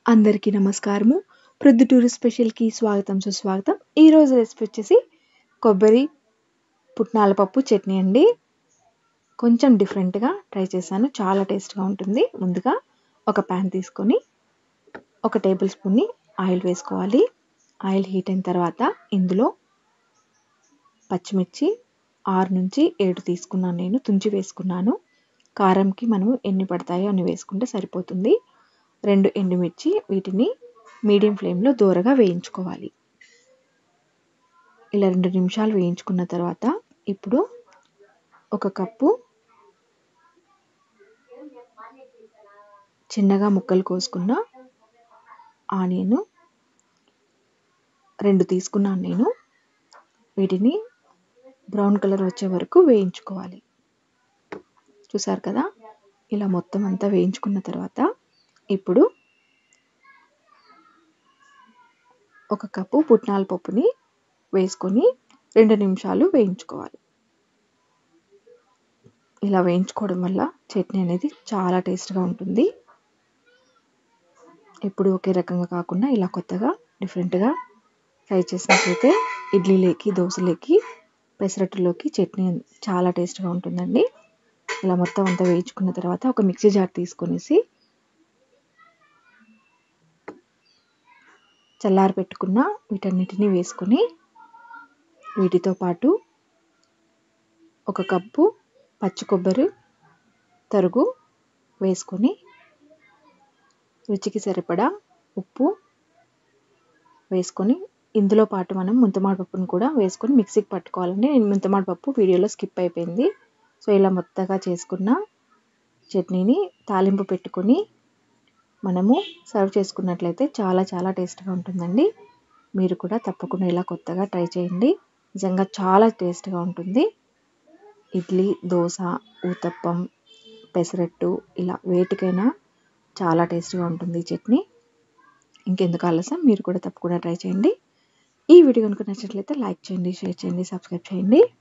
అందరికీ నమస్కారము ప్రొద్దుటూరు స్పెషల్కి స్వాగతం సుస్వాగతం ఈరోజు రెసిపీ వచ్చేసి కొబ్బరి పుట్నాల పప్పు చట్నీ అండి కొంచెం డిఫరెంట్గా ట్రై చేశాను చాలా టేస్ట్గా ఉంటుంది ముందుగా ఒక ప్యాన్ తీసుకొని ఒక టేబుల్ స్పూన్ని ఆయిల్ వేసుకోవాలి ఆయిల్ హీట్ అయిన తర్వాత ఇందులో పచ్చిమిర్చి ఆరు నుంచి ఏడు తీసుకున్నాను నేను తుంచి వేసుకున్నాను కారంకి మనము ఎన్ని పడతాయో అన్ని వేసుకుంటే సరిపోతుంది రెండు ఎండుమిర్చి వీటిని మీడియం ఫ్లేమ్లో దూరగా వేయించుకోవాలి ఇలా రెండు నిమిషాలు వేయించుకున్న తర్వాత ఇప్పుడు ఒక కప్పు చిన్నగా ముక్కలు కోసుకున్న ఆనియన్ రెండు తీసుకున్నాను నేను వీటిని బ్రౌన్ కలర్ వచ్చే వరకు వేయించుకోవాలి చూసారు కదా ఇలా మొత్తం అంతా వేయించుకున్న తర్వాత ఇప్పుడు ఒక కప్పు పుట్నాల పప్పుని వేసుకొని రెండు నిమిషాలు వేయించుకోవాలి ఇలా వేయించుకోవడం వల్ల చట్నీ అనేది చాలా టేస్ట్గా ఉంటుంది ఎప్పుడు ఒకే రకంగా కాకుండా ఇలా కొత్తగా డిఫరెంట్గా ట్రై చేసినట్లయితే ఇడ్లీలోకి దోశలోకి పెసరట్టులోకి చట్నీ చాలా టేస్ట్గా ఉంటుందండి ఇలా మొత్తం అంతా వేయించుకున్న తర్వాత ఒక మిక్సీ జార్ తీసుకొనేసి చల్లారి పెట్టుకున్న వీటన్నిటిని వేసుకొని వీటితో పాటు ఒక కప్పు పచ్చి కొబ్బరి తరుగు వేసుకొని రుచికి సరిపడా ఉప్పు వేసుకొని ఇందులో పాటు మనం ముంతమాడి పప్పును కూడా వేసుకొని మిక్సీకి పట్టుకోవాలండి నేను ముంతమాడి పప్పు వీడియోలో స్కిప్ అయిపోయింది సో ఇలా మొత్తగా చేసుకున్న చట్నీని తాలింపు పెట్టుకొని మనము సర్వ్ చేసుకున్నట్లయితే చాలా చాలా టేస్ట్గా ఉంటుందండి మీరు కూడా తప్పకుండా ఇలా కొత్తగా ట్రై చేయండి నిజంగా చాలా టేస్ట్గా ఉంటుంది ఇడ్లీ దోశ ఊతప్పం పెసరట్టు ఇలా వేటికైనా చాలా టేస్ట్గా ఉంటుంది ఈ చట్నీ ఇంకెందుకు ఆలస్యం మీరు కూడా తప్పకుండా ట్రై చేయండి ఈ వీడియో కనుక నచ్చినట్లయితే లైక్ చేయండి షేర్ చేయండి సబ్స్క్రైబ్ చేయండి